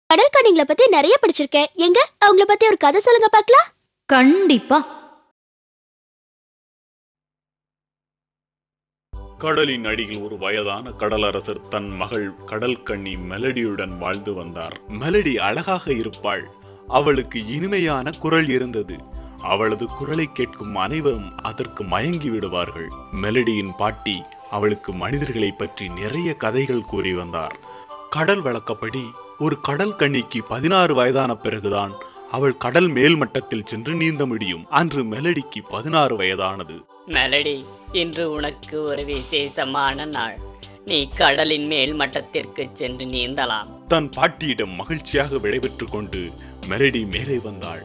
கடற்கணிங்களை பத்தி நிறைய படிச்சிருக்கேன் எங்க அவங்கள பத்தி ஒரு கதை சொல்லுங்க பார்க்கலாம் கண்டிப்பா கடலின் அடியில் ஒரு வயதான கடலரசர் தன் மகள் கடல் கன்னி மெலடியுடன் வாழ்ந்து வந்தார் மெலடி அழகாக இருப்பாள் அவளுக்கு இனிமையான குரல் இருந்தது அவளது குரலை கேட்கும் அனைவரும் அதற்கு மயங்கி விடுவார்கள் மெலடியின் பாட்டி அவளுக்கு மனிதர்களை பற்றி நிறைய கதைகள் கூறி வந்தார் கடல் வழக்கப்படி ஒரு கடல் கன்னிக்கு பதினாறு வயதான பிறகுதான் அவள் கடல் மேல் மட்டத்தில் சென்று நீந்த முடியும் அன்று மெலடிக்கு பதினாறு வயதானது மெலடி இன்று உனக்கு ஒரு விசேஷமான நாள் நீ கடலின் மேல் மட்டத்திற்கு சென்று நீந்தலாம் தன் பாட்டியிடம் மகிழ்ச்சியாக விடைபெற்றுக் கொண்டு மெலடி மேலே வந்தாள்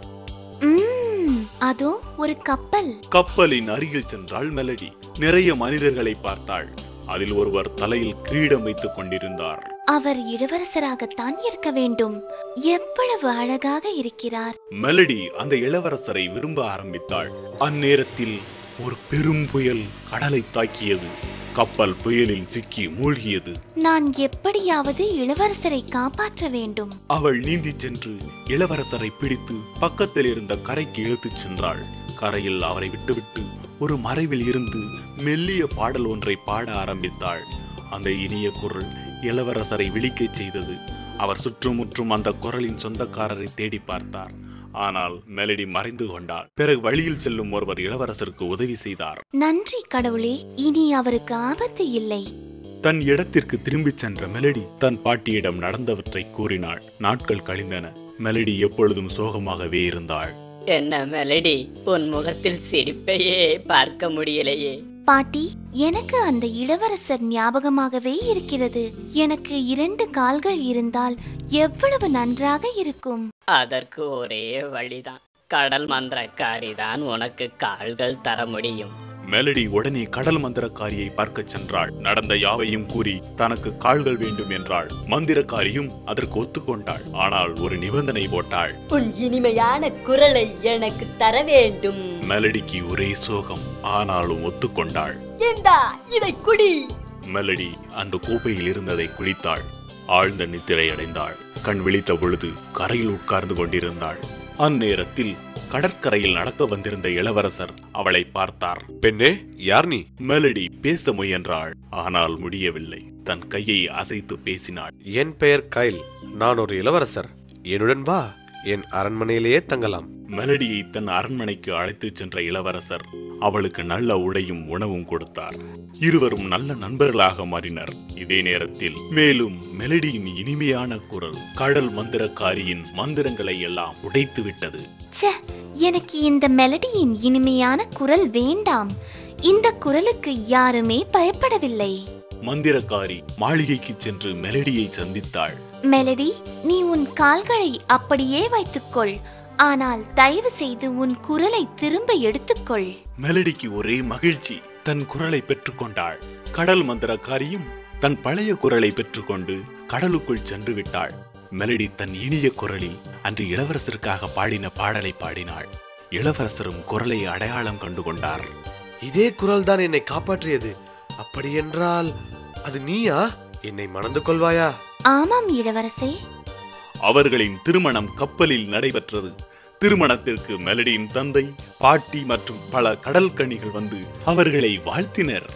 ம்ம், அதோ ஒரு கப்பல் கப்பலின் அருகில் சென்றாள் மெலடி நிறைய மனிதர்களை பார்த்தாள் அதில் ஒருவர் தலையில் கிரீடம் வைத்துக் கொண்டிருந்தார் அவர் இளவரசராகத்தான் இருக்க வேண்டும் எவ்வளவு அழகாக இருக்கிறார் மெலடி அந்த இளவரசரை விரும்ப ஆரம்பித்தாள் அந்நேரத்தில் ஒரு பெரும் புயல் கடலை தாக்கியது கப்பல் புயலில் சிக்கி மூழ்கியது நான் எப்படியாவது இளவரசரை காப்பாற்ற வேண்டும் அவள் நீந்திச் சென்று இளவரசரை பிடித்து பக்கத்தில் இருந்த கரைக்கு இழுத்துச் சென்றாள் கரையில் அவரை விட்டுவிட்டு ஒரு மறைவில் இருந்து மெல்லிய பாடல் ஒன்றை பாட ஆரம்பித்தாள் அந்த இனிய குரல் இளவரசரை விழிக்கச் செய்தது அவர் சுற்றுமுற்றும் அந்த குரலின் சொந்தக்காரரை தேடி பார்த்தார் ஆனால் மெலடி மறைந்து கொண்டாள் பிறகு வழியில் செல்லும் ஒருவர் இளவரசருக்கு உதவி செய்தார் நன்றி கடவுளே இனி அவருக்கு ஆபத்து இல்லை தன் இடத்திற்கு திரும்பிச் சென்ற மெலடி தன் பாட்டியிடம் நடந்தவற்றை கூறினாள் நாட்கள் கழிந்தன மெலடி எப்பொழுதும் சோகமாகவே இருந்தாள் என்ன மெலடி உன் முகத்தில் சிரிப்பையே பார்க்க முடியலையே பாட்டி எனக்கு அந்த இளவரசர் ஞாபகமாகவே இருக்கிறது எனக்கு இரண்டு கால்கள் இருந்தால் எவ்வளவு நன்றாக இருக்கும் அதற்கு ஒரே வழிதான் கடல் மந்திரக்காரி தான் உனக்கு கால்கள் தர முடியும் மெலடி உடனே கடல் மந்திரக்காரியை பார்க்கச் சென்றாள் நடந்த யாவையும் கூறி தனக்கு கால்கள் வேண்டும் என்றாள் மந்திரக்காரியும் அதற்கு ஒத்துக்கொண்டாள் ஆனால் ஒரு நிபந்தனை போட்டாள் உன் இனிமையான குரலை எனக்கு தர வேண்டும் மெலடிக்கு ஒரே சோகம் ஆனாலும் ஒத்துக்கொண்டாள் இந்தா இதை குடி மெலடி அந்த கோப்பையில் இருந்ததை குளித்தாள் ஆழ்ந்த நித்திரை அடைந்தாள் கண் விழித்த பொழுது கரையில் உட்கார்ந்து கொண்டிருந்தாள் அந்நேரத்தில் கடற்கரையில் நடக்க வந்திருந்த இளவரசர் அவளை பார்த்தார் பெண்ணே யார் நீ மெலடி பேச முயன்றாள் ஆனால் முடியவில்லை தன் கையை அசைத்து பேசினாள் என் பெயர் கைல் நான் ஒரு இளவரசர் என்னுடன் வா என் அரண்மனையிலேயே தங்கலாம் மெலடியை தன் அரண்மனைக்கு அழைத்துச் சென்ற இளவரசர் அவளுக்கு நல்ல உடையும் உணவும் கொடுத்தார் இருவரும் நல்ல நண்பர்களாக மாறினர் இதே நேரத்தில் மேலும் மெலடியின் இனிமையான குரல் கடல் மந்திரக்காரியின் மந்திரங்களை எல்லாம் உடைத்து விட்டது ச்சே எனக்கு இந்த மெலடியின் இனிமையான குரல் வேண்டாம் இந்த குரலுக்கு யாருமே பயப்படவில்லை மந்திரக்காரி மாளிகைக்கு சென்று மெலடியை சந்தித்தாள் மெலடி நீ உன் கால்களை அப்படியே வைத்துக்கொள் ஆனால் தயவு செய்து உன் குரலை திரும்ப எடுத்துக்கொள் மெலடிக்கு ஒரே மகிழ்ச்சி தன் குரலை பெற்றுக்கொண்டாள் கடல் மந்திரக்காரியும் தன் பழைய குரலை பெற்றுக்கொண்டு கடலுக்குள் சென்று விட்டாள் மெலடி தன் இனிய குரலில் அன்று இளவரசருக்காக பாடின பாடலை பாடினாள் இளவரசரும் குரலை அடையாளம் கண்டு கொண்டார் இதே குரல் தான் என்னை காப்பாற்றியது அப்படியென்றால் அது நீயா என்னை மணந்து கொள்வாயா ஆமாம் இளவரசே அவர்களின் திருமணம் கப்பலில் நடைபெற்றது திருமணத்திற்கு மெலடியின் தந்தை பாட்டி மற்றும் பல கடல் கன்னிகள் வந்து அவர்களை வாழ்த்தினர்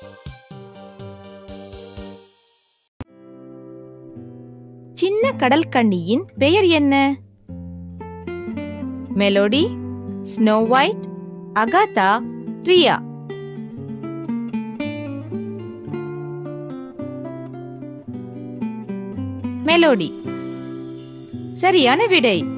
சின்ன கடல் கன்னியின் பெயர் என்ன Melody snow white Agatha Ria Melody சரியான விடை